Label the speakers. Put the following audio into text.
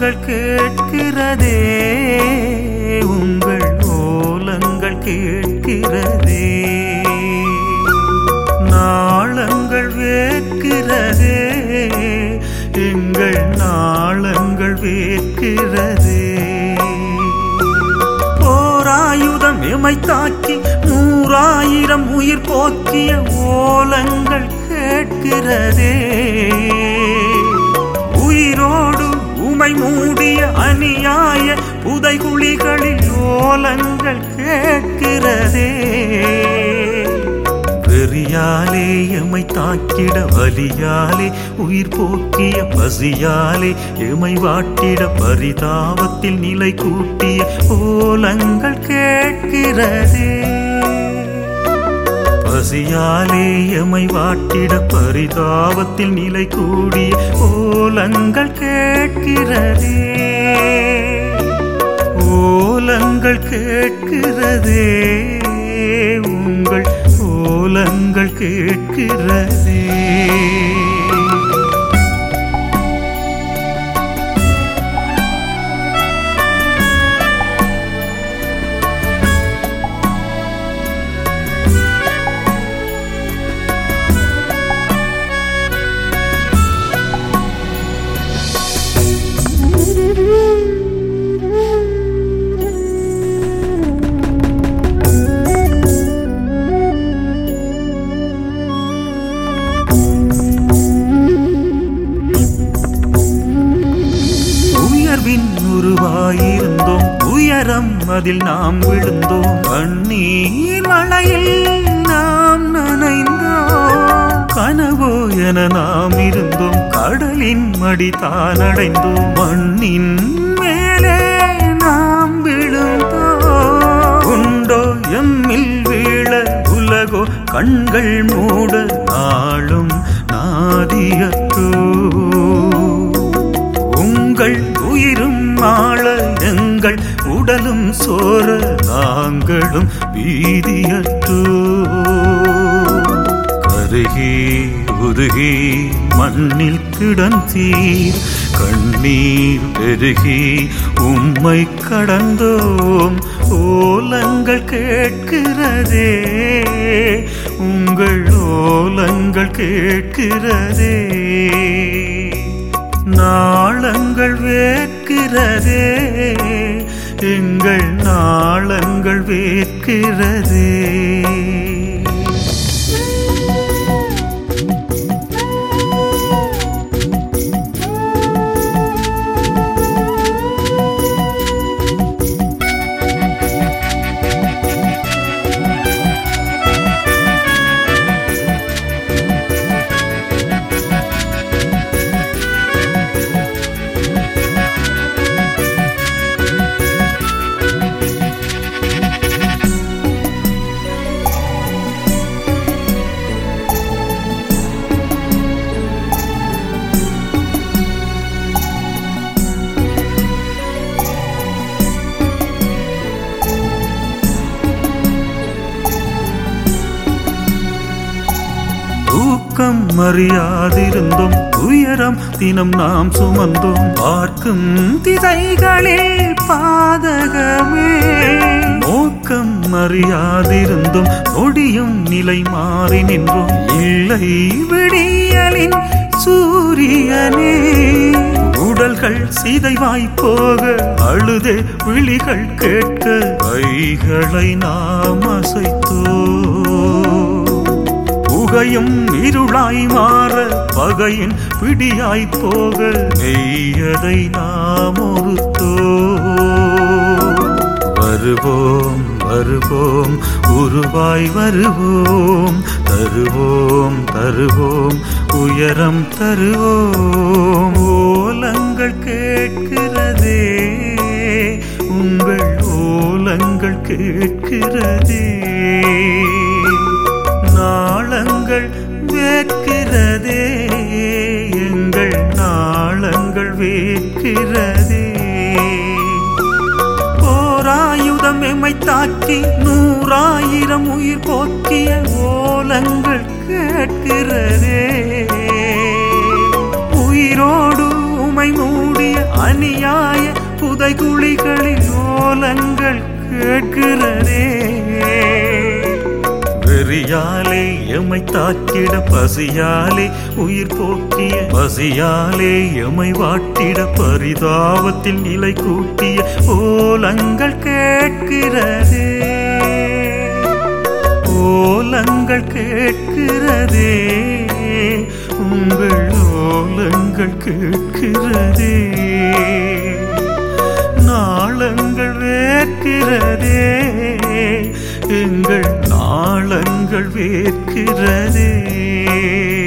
Speaker 1: ஓலங்கள் கேட்கிறதே உங்கள் ஓலங்கள் கேட்கிறதே நாளங்கள் வேட்கிறதே எங்கள் நாளங்கள் வேட்கிறதே போராயுதம் எமை தாக்கி நூறாயிரம் உயிர் போக்கிய ஓலங்கள் கேட்கிறதே உயிரோடு உமை மூடிய அநியாய புதைகுழிகளில் ஓலங்கள் கேட்கிறதே வெறியாலே எமை தாக்கிட வலியாலே உயிர் போக்கிய பசியாலே எமை வாட்டிட பரிதாபத்தில் நிலை கூட்டிய ஓலங்கள் கேட்கிறதே பசியாலே எமை வாட்டிட பரிதாபத்தில் நிலை கூடிய ஓலங்கள் கேட்கிறதே ஓலங்கள் கேட்கிறதே உங்கள் ஓலங்கள் கேட்கிறதே உயர்வின் உருவாயிருந்தோம் உயரம் அதில் நாம் விழுந்தோம் கண்ணீர் மழையில் நாம் நனைந்தோம் கனவோ என நாம் இருந்தோம் கடலின் மடி தானடைந்தோம் மண்ணின் மேலே நாம் விழுந்தோம் உண்டோ எம்மில் வீழ உலகோ கண்கள் மூட நாளும் நாதியத்தோ உங்கள் உயிரும் ஆள எங்கள் உடலும் சோர நாங்களும் பீதியற்றோ கருகி உருகி மண்ணில் கிடந்தீர் கண்ணீர் பெருகி உம்மை கடந்தோம் ஓலங்கள் கேட்கிறதே உங்கள் ஓலங்கள் கேட்கிறதே நாளங்கள் வேட்கிறதே எங்கள் நாளங்கள் வேட்கிறதே தூக்கம் அறியாதிருந்தோம் உயரம் தினம் நாம் சுமந்தோம் பார்க்கும் திசைகளில் பாதகமே நோக்கம் அறியாதிருந்தோம் நொடியும் நிலை மாறி நின்றோம் இல்லை விடியலின் சூரியனே உடல்கள் சிதைவாய் போக அழுதே விழிகள் கேட்க கைகளை நாம் அசைத்தோ புகையும் இருளாய் மாற பகையின் பிடியாய் போக நெய்யதை நாம் ஒருத்தோ வருவோம் வருவோம் உருவாய் வருவோம் தருவோம் தருவோம் உயரம் தருவோம் ஓலங்கள் கேட்கிறதே உங்கள் ஓலங்கள் கேட்கிறதே நாளங்கள் வேட்கிறதே எங்கள் நாளங்கள் வேட்கிறதே போராயுதம் எம்மை தாக்கி நூறாயிரம் உயிர் போக்கிய ஓலங்கள் கேட்கிறதே உயிரோடு உமை அடிமை மூடிய அநியாய புதைகுழிகளில் ஓலங்கள் கேட்கிறதே வெறியாலே எமை தாக்கிட பசியாலே உயிர் போக்கிய பசியாலே எமை வாட்டிட பரிதாபத்தில் நிலை கூட்டிய ஓலங்கள் கேட்கிறதே ஓலங்கள் கேட்கிறதே உங்கள் ஓலங்கள் கேட்கிறதே நாளங்கள் வேர்க்கிறதே எங்கள் நாளங்கள் வேர்க்கிறதே